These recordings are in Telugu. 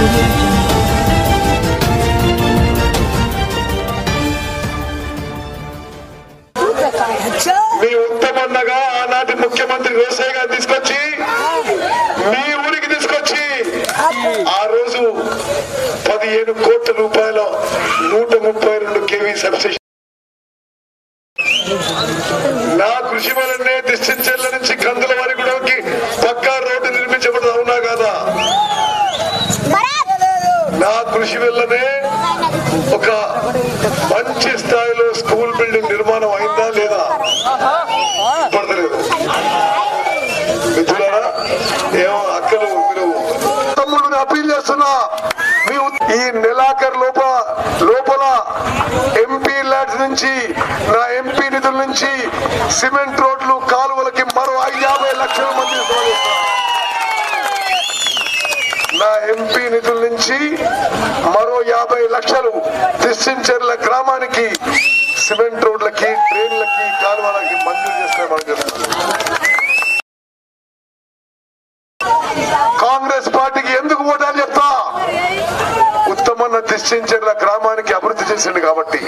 audio jungle. మీ ఉత్తమన్నగా ఆనాటి ముఖ్యమంత్రి రోసయ్య గారు తీసుకొచ్చి మీ ఊరికి తీసుకొచ్చి ఆ రోజు పదిహేను కోట్ల రూపాయల నూట ముప్పై రెండు కేవీ సబ్స్టేషన్ నా కృషి వలనే డిస్టెన్షన్ల నుంచి కందుల వరకు పక్కా రోడ్డు నిర్మించబడదు అవునా కాదా నా కృషి వల్లనే ఒక మంచి స్థాయిలో స్కూల్ బిల్డింగ్ నిర్మాణం అయిందా లేదా పడతలేదు మిత్రులారా ఏమో అక్కలు మీరు తమ్ముడిని అప్పీల్ చేస్తున్నా మీ ఉ- ఈ నెలాఖరు లోప లోపల ఎంపీ ల్యాడ్స్ నుంచి నా ఎంపీ నిధుల నుంచి సిమెంట్ రోడ్లు కాలువలకి మరో ఐదు యాభై లక్షల మంది ఉపయోగిస్తున్నారు. నా ఎంపీ నిధుల నుంచి మరో యాభై లక్షలు తిస్సించర్ల గ్రామానికి సిమెంట్ రోడ్లకి ట్రైన్లకి కాలువలకి మంజూరు చేస్తామని చెప్తున్నారు కాంగ్రెస్ పార్టీకి ఎందుకు ఓటాలు చెప్తా ఉత్తమన్న తిస్సించర్ల గ్రామానికి అభివృద్ధి చేసింది కాబట్టి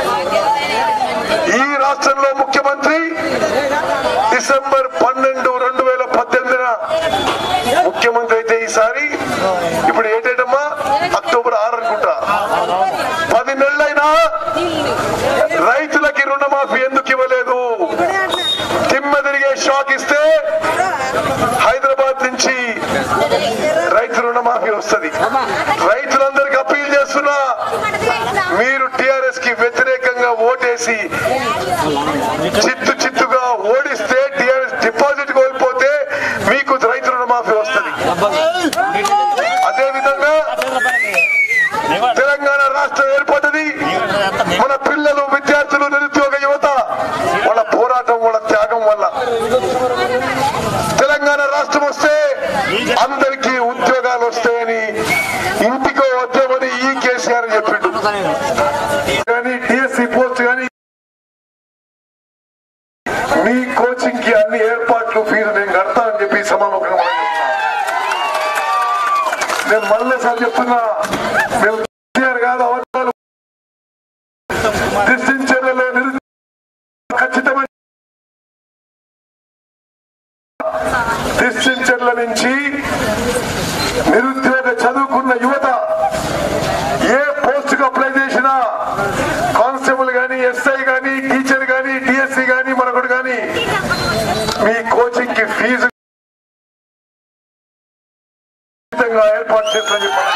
ఈ రాష్ట్రంలో ముఖ్యమంత్రి డిసెంబర్ పన్నెండు రెండు వేల పద్దెనిమిదిన ముఖ్యమంత్రి అయితే ఈసారి ఇప్పుడు ఏంటంటమ్మా అక్టోబర్ ఆరు అనుకుంటా పది నెలలైనా రైతులకి రుణమాఫీ ఎందుకు ఇవ్వలేదు దిమ్మ తిరిగే షాక్ ఇస్తే హైదరాబాద్ నుంచి రైతు రుణమాఫీ వస్తుంది రైతులందరికీ అప్పీల్ చేస్తున్నా మీరు టిఆర్ఎస్ కి వ్యతిరేకంగా ఓటేసి చిత్తు చిత్తుగా ఓడిస్తే టిఆర్ఎస్ డిపాజిట్ కోల్పోతే మీకు రైతు రుణమాఫీ వస్తుంది అదే విధంగా తెలంగాణ రాష్ట్రం ఏర్పడ్డది మన పిల్లలు విద్యార్థులు నిరుద్యోగ యువత వాళ్ళ పోరాటం వాళ్ళ త్యాగం వల్ల తెలంగాణ రాష్ట్రం వస్తే అందరికీ ఉద్యోగాలు వస్తాయని ఇంటికో వద్దామని ఈ కేసీఆర్ చెప్పిండు కానీ డిఎస్సి పోస్ట్ కానీ మీ కోచింగ్ కి అన్ని ఏర్పాట్లు ఫీజు నేను కడతా అని చెప్పి సమాముఖంగా మనం చెప్తున్నా. నేను మళ్ళీ సార్ చెప్తున్నా మేము కేసీఆర్ కాదు అవసరాలు డిస్టించర్లలో నిరుద్యోగ ఖచ్చితమైన డిస్టించర్ల నుంచి నిరుద్యోగ చదువుకున్న యువత ఏ పోస్ట్ కు అప్లై చేసినా కానిస్టేబుల్ గాని ఎస్ఐ గాని టీచర్ గాని డిఎస్సి గాని మరొకటి గాని మీ కోచింగ్ కి ఫీజు ఖచ్చితంగా ఏర్పాటు చేస్తామని చెప్పాలి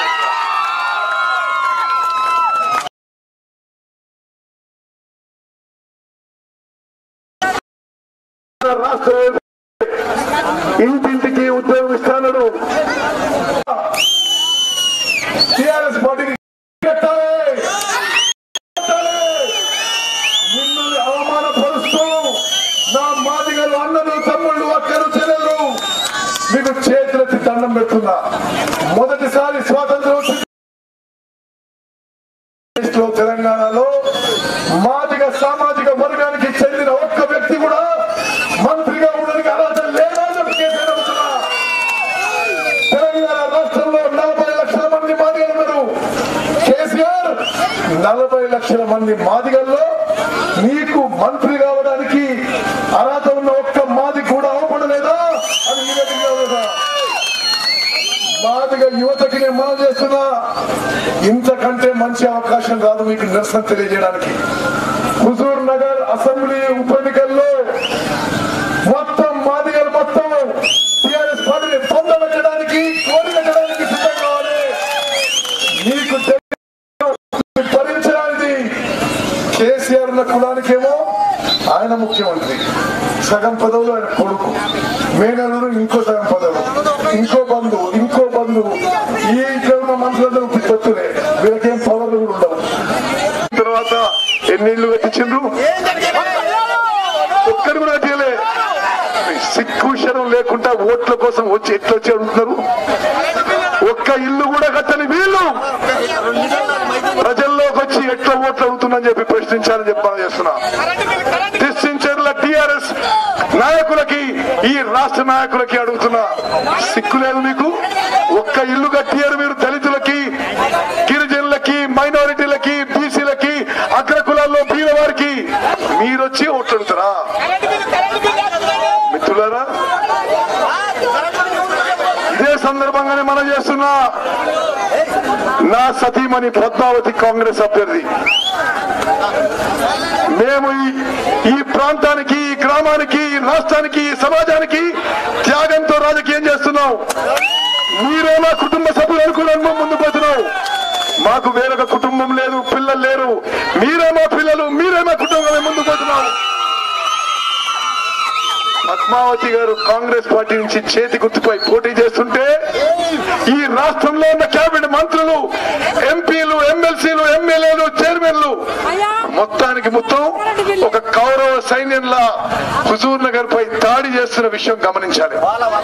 రాష్ట్ర ఇంటింటికి ఉద్యోగం ఇస్తాడు టిఆర్ఎస్ పార్టీకి కట్టాలి. కట్టాలి. మిమ్మల్ని అవమానపరుస్తూ నా మాదిగలు అన్నలు తమ్ముళ్ళు అక్కలు చెల్లెలు మీకు చేతులెత్తి దండం పెడుతున్నా మొదటిసారి స్వాతంత్రం వచ్చింది దేశంలో తెలంగాణలో మాదిగ సామాజిక వర్గానికి చెందిన ఒక్క వ్యక్తి కూడా మంత్రిగా ఉండడానికి అర్హత లేదా అని చెప్పి కేసీఆర్ అడుగుతున్నా. తెలంగాణ రాష్ట్రంలో నలభై లక్షల మంది మాదిగలు ఉన్నారు కేసీఆర్ నలభై లక్షల మంది మాదిగల్లో నీకు మంత్రి కావడానికి అర్హత ఉన్న ఒక్క మాది కూడా అవపడలేదా అని నివేదిక లేదా మాదిగా యువతకి నేను మనం చేస్తున్నా ఇంతకంటే మంచి అవకాశం రాదు మీకు నిరసన తెలియజేయడానికి హుజూర్ నగర్ అసెంబ్లీ ఉప ఎన్నికల్లో మొత్తం మాదిగలు మొత్తం టిఆర్ఎస్ పార్టీని పొందబెట్టడానికి కోరిపెట్టడానికి సిద్ధం కావాలి మీకు తెలియదు, భరించడానికి కేసీఆర్ ఉన్న కులానికేమో ఆయన ముఖ్యమంత్రి సగం పదవులు ఆయన కొడుకు మేనల్లుడు ఇంకో సగం పదవులు ఇంకో బంధువు ఇంకో బంధువు ఈ ఇక్కడ ఉన్న మనుషులందరూ పిచ్చొత్తులే వీళ్ళకేం పవర్లు కూడా ఉండవు తర్వాత ఎన్నిళ్ళు కట్టించిండ్రు ఒక్కరు కూడా తీయలే సిక్కుషణం లేకుండా ఓట్ల కోసం వచ్చి ఎట్లా వచ్చి అడుగుతున్నారు ఒక్క ఇల్లు కూడా కట్టని వీళ్ళు ప్రజల్లోకి వచ్చి ఎట్లా ఓట్లు అవుతుందని చెప్పి ప్రశ్నించాలని చెప్పాలని చేస్తున్నా డిస్టించర్ల టిఆర్ఎస్ నాయకులకి ఈ రాష్ట్ర నాయకులకి అడుగుతున్నా సిక్కు లేదు మీకు ఒక్క ఇల్లు కట్టియారు మీరు దళితులకి మైనారిటీలకి బీసీలకి అగ్ర కులాల్లో బీద వారికి మీరొచ్చి ఓట్లడుతారా మిత్రులారా ఇదే సందర్భంగానే మనం చేస్తున్నా నా సతీమణి పద్మావతి కాంగ్రెస్ అభ్యర్థి మేము ఈ- ఈ ప్రాంతానికి ఈ గ్రామానికి ఈ రాష్ట్రానికి ఈ సమాజానికి త్యాగంతో రాజకీయం చేస్తున్నాం మీరే మా కుటుంబ సభ్యులు అనుకున్నాను మేము ముందు పోతున్నాం మాకు వేరొక కుటుంబం లేదు పిల్లలు లేరు మీరే మా పిల్లలు మీరే మా కుటుంబం మేము ముందు పోతున్నాం పద్మావతి గారు కాంగ్రెస్ పార్టీ నుంచి చేతి గుర్తుపై పోటీ చేస్తుంటే ఈ రాష్ట్రంలో ఉన్న కేబినెట్ మంత్రులు ఎంపీలు ఎమ్మెల్సీలు ఎమ్మెల్యేలు చైర్మన్లు మొత్తానికి మొత్తం ఒక కౌరవ సైన్యంలా హుజూర్ నగర్ పై దాడి చేస్తున్న విషయం గమనించాలి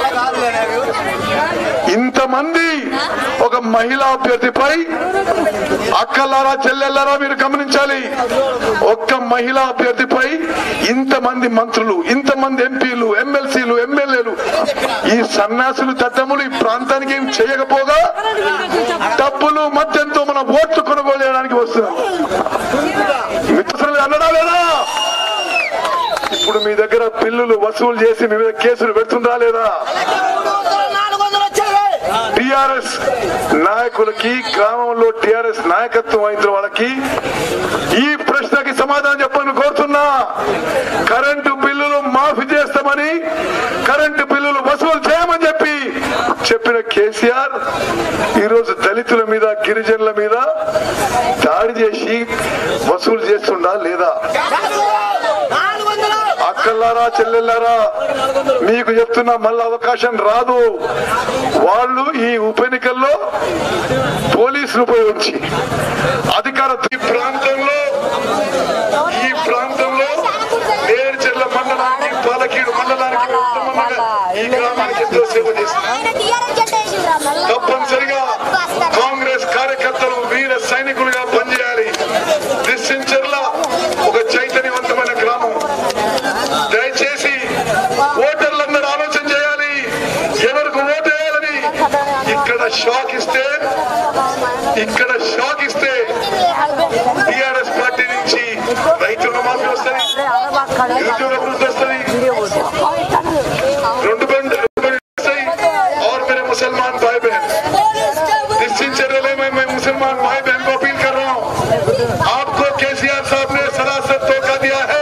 ఇంతమంది ఒక మహిళా అభ్యర్థిపై అక్కలారా చెల్లెల్లారా మీరు గమనించాలి ఒక్క మహిళా అభ్యర్థిపై ఇంతమంది మంత్రులు ఇంతమంది ఎంపీలు ఎమ్మెల్సీలు ఎమ్మెల్యేలు ఈ సన్యాసులు తద్దములు ఈ ప్రాంతానికి ఏం చేయకపోగా డబ్బులు మద్యంతో మన ఓట్లు కొనుగోలు చేయడానికి వస్తున్నారు మిత్రులు అన్నడా లేదా ఇప్పుడు మీ దగ్గర బిల్లులు వసూలు చేసి మీ మీద కేసులు పెడుతుందా లేదా నాలుగు వందలు వచ్చాయి టిఆర్ఎస్ నాయకులకి గ్రామంలో టిఆర్ఎస్ నాయకత్వం అయిన వాళ్ళకి ఈ ప్రశ్నకి సమాధానం చెప్పని కోరుతున్నా కరెంటు బిల్లులు మాఫీ చేస్తామని కరెంటు బిల్లులు వసూలు చేయమని చెప్పి చెప్పిన కేసీఆర్ ఈరోజు దళితుల మీద గిరిజనుల మీద దాడి చేసి వసూలు చేస్తుండా లేదా నాలుగు వందలు అక్కలారా చెల్లెల్లారా మీకు చెప్తున్నా మళ్ళీ అవకాశం రాదు వాళ్ళు ఈ ఉప ఎన్నికల్లో పోలీసులు ఉపయోగించి అధికార ఈ ప్రాంతంలో ఈ ప్రాంతంలో నేర్చెర్ల మండలానికి పాలకీడు మండలానికి ఉత్తమంగా ఈ గ్రామానికి ఎంతో సేవ చేసింది ఆయన టీఆర్ఎస్ జెండా వేసిండ్రా మళ్ళా. తప్పనిసరిగా కాంగ్రెస్ కార్యకర్తలు వీర సైనికులుగా పనిచేయాలి నిశ్చించర్ల ఒక చైతన్యవంతమైన గ్రామం దయచేసి ఓటర్లందరూ ఆలోచన చేయాలి ఎవరికి ఓటు వేయాలని ఇక్కడ షాక్ ఇస్తే ఇక్కడ షాక్ ఇస్తే టిఆర్ఎస్ పార్టీ నుంచి రైతు రుణమాఫీ వస్తుంది నిరుద్యోగ వృద్ధి వస్తుంది రెండు బండి రెండు బండి వస్తాయి और मेरे मुसलमान भाई बहन निश्चित चले मैं मैं मुसलमान भाई बहन को अपील कर रहा हूँ आपको केसीआर साहब ने सरासर धोखा दिया है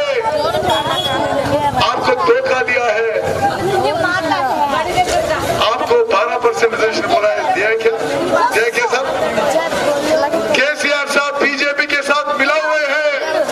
आपको धोखा दिया है आपको 12 परसेंट रिजर्वेशन बोला है दिया है क्या दिया है क्या साहब केसीआर साहब बीजेपी के साथ मिला हुए हैं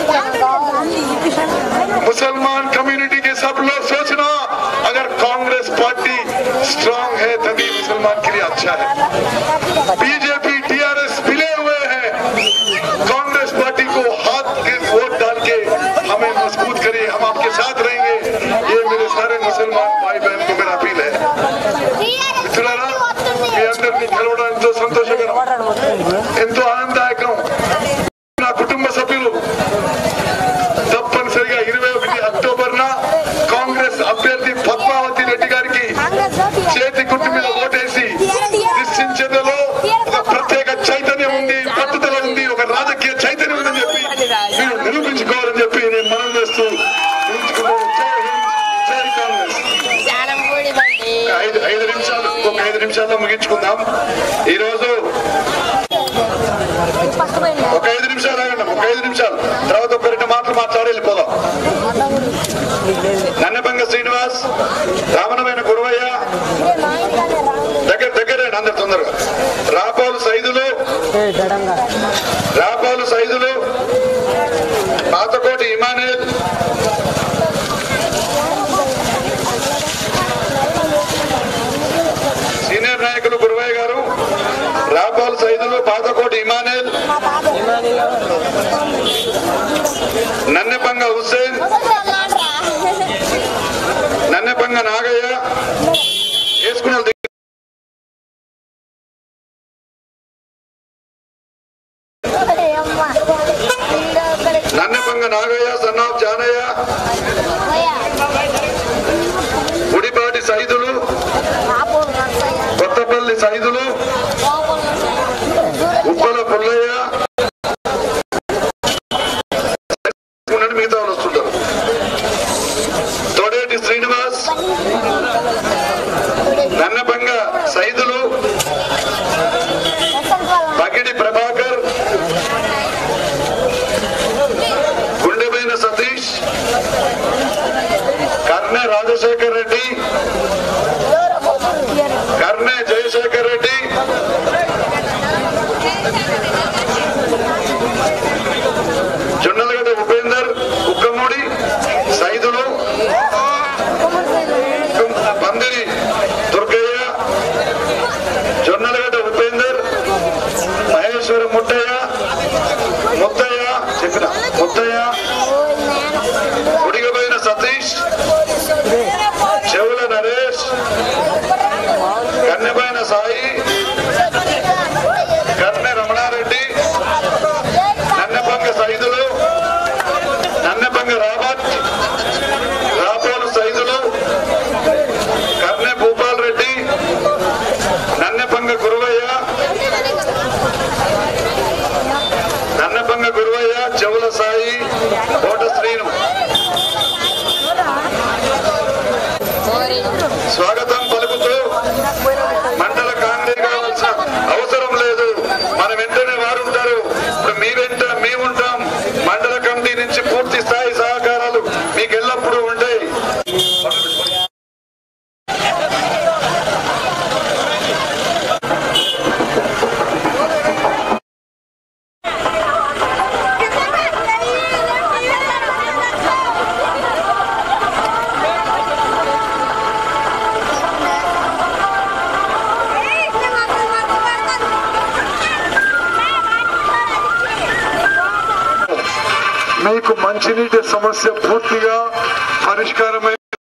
मुसलमान कम्युनिटी के सब लोग सोचना अगर कांग्रेस पार्टी स्ट्रांग है तभी मुसलमान के लिए अच्छा है बीजेपी टीआरएस मिले हुए हैं कांग्रेस पार्टी को हाथ के वोट डाल के हमें मजबूत करिए हम आपके साथ रहेंगे ये मेरे सारे मुसलमान भाई बहन को मेरा अपील है మిత్రులారా మీ అందరినీ కలవడం ఎంతో సంతోషకరం ఎంతో ఆనందదాయకం నా కుటుంబ సభ్యులు తప్పనిసరిగా ఇరవై ఒకటి అక్టోబర్ న కాంగ్రెస్ అభ్యర్థి పద్మావతి రెడ్డి గారికి చేతి గుట్టు మీద ఓటేసి నిశ్చించదలో ఒక ప్రత్యేక చైతన్యం ఉంది పట్టుదల ఉంది ఒక రాజకీయ చైతన్యం ఉందని చెప్పి మీరు నిరూపించుకోవాలని చెప్పి నేను మనం చేస్తూ నిలుచుకున్నాను. జై హింద్, జై కాంగ్రెస్ ఒక ఐదు ఐదు నిమిషాలు ఒక ఐదు నిమిషాల్లో ముగించుకుందాం ఈ రోజు ఒక ఐదు నిమిషాలు ఆగండి ఒక ఐదు నిమిషాలు తర్వాత ఒక రెండు మాటలు మాట్లాడి వెళ్ళిపోదాం నన్నబంగ శ్రీనివాస్ రామనమైన గురువయ్య దగ్గర దగ్గరండి అందరు తొందరగా రాపాలు సైదులు రాపాలు సైదులు పాతకోటి ఇమానేల్ సీనియర్ నాయకులు గురువయ్య గారు రాపాల్ సైదులు పాతకోటి ఇమానేల్ నన్నెపంగ హుస్సేన్ నన్నెపంగ నాగయ్య వేసుకున్న వాళ్ళు దిగు- నన్నెపంగ నాగయ్య సన్నాఫ్ జానయ్య గుడిపాటి సైదులు కొత్తపల్లి సైదులు ఉప్పల పుల్లయ్య మీకు మంచినీటి సమస్య పూర్తిగా పరిష్కారమై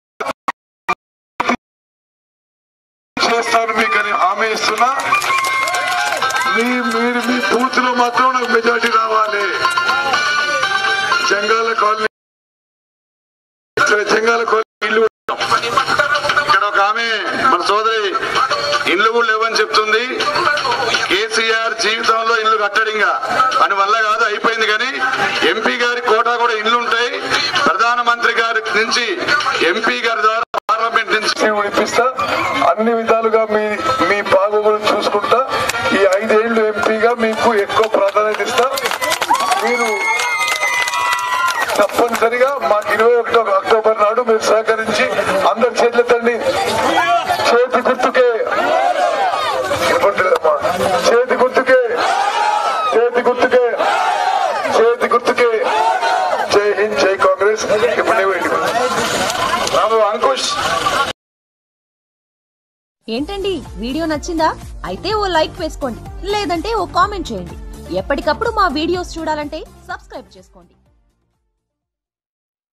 చేస్తాను మీకు అని హామీ ఇస్తున్నా మీ మీరు మీ బూత్ లో మాత్రం నాకు మెజార్టీ రావాలి జంగాల కాలనీ ఇక్కడ జంగాల కాలనీ ఇల్లు ఇక్కడ ఒక ఆమె మన సోదరి ఇల్లు కూడా లేవని చెప్తుంది కేసీఆర్ జీవితంలో ఇల్లు కట్టడింగా అని వల్ల కాదు అయిపోయింది కానీ ఎంపీ గారి కోటా కూడా ఇల్లు ఉంటాయి ప్రధానమంత్రి గారి నుంచి ఎంపీ గారి ద్వారా పార్లమెంట్ నుంచి నేను ఇప్పిస్తా అన్ని విధాలుగా మీ మీ బాగోగులు చూసుకుంటా ఈ ఐదేళ్లు ఎంపీగా మీకు ఎక్కువ ప్రాధాన్యత ఇస్తా మీరు తప్పనిసరిగా మాకు ఇరవై ఒకటో అక్టోబర్ నాడు మీరు సహకరించి అందరి చేతులెత్తండి చేతి గుర్తుకే వినపడలేదమ్మా. చేతి గుర్తుకే చేతి గుర్తుకే చేతి గుర్తుకే జై హింద్ జై కాంగ్రెస్ ఇప్పుడు నీవేంటి రాము అంకుష్ ఏంటండి వీడియో నచ్చిందా అయితే ఓ లైక్ వేసుకోండి లేదంటే ఓ కామెంట్ చేయండి ఎప్పటికప్పుడు మా వీడియోస్ చూడాలంటే సబ్స్క్రైబ్ చేసుకోండి